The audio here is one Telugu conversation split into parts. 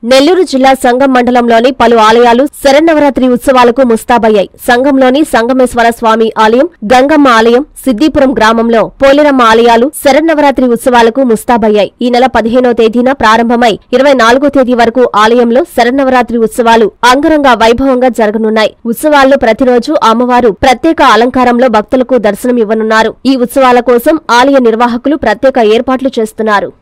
నెల్లూరు జిల్లా సంగం మండలంలోని పలు ఆలయాలు శరన్నవరాత్రి ఉత్సవాలకు ముస్తాబయ్యాయి సంఘంలోని సంగమేశ్వర స్వామి ఆలయం గంగమ్మ ఆలయం సిద్దిపురం గ్రామంలో పోలేరమ్మ ఆలయాలు శరన్నవరాత్రి ఉత్సవాలకు ముస్తాబయ్యాయి ఈ నెల పదిహేనో తేదీన ప్రారంభమై ఇరవై నాలుగో తేదీ వరకు ఆలయంలో శరన్నవరాత్రి ఉత్సవాలు అంగరంగ వైభవంగా జరగనున్నాయి ఉత్సవాల్లో ప్రతిరోజు అమ్మవారు ప్రత్యేక అలంకారంలో భక్తులకు దర్శనం ఇవ్వనున్నారు ఈ ఉత్సవాల కోసం ఆలయ నిర్వాహకులు ప్రత్యేక ఏర్పాట్లు చేస్తున్నారు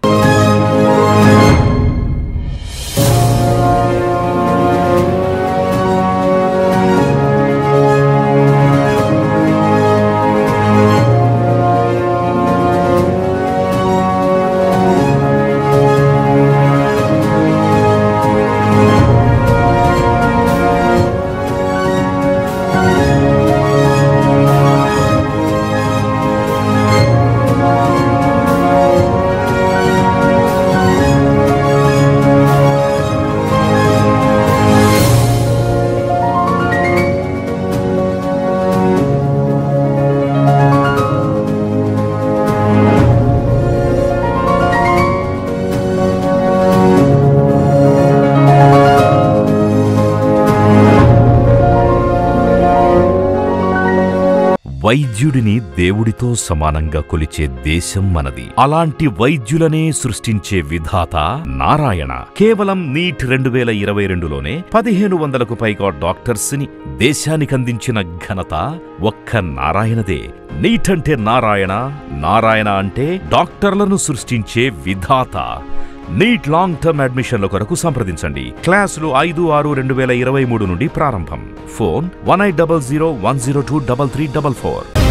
వైద్యుడిని దేవుడితో సమానంగా కొలిచే దేశం మనది అలాంటి వైద్యులనే సృష్టించే విధాత నారాయణ కేవలం నీట్ రెండు వేల ఇరవై రెండులోనే పదిహేను వందలకు పైగా డాక్టర్స్ ని దేశానికందించిన ఘనత ఒక్క నారాయణదే నీట్ అంటే నారాయణ నారాయణ అంటే డాక్టర్లను సృష్టించే విధాత నీట్ లాంగ్ టర్మ్ అడ్మిషన్ల కొరకు సంప్రదించండి క్లాసులు ఐదు ఆరు రెండు వేల ఇరవై మూడు నుండి ప్రారంభం phone one eight double zero one zero two double three double four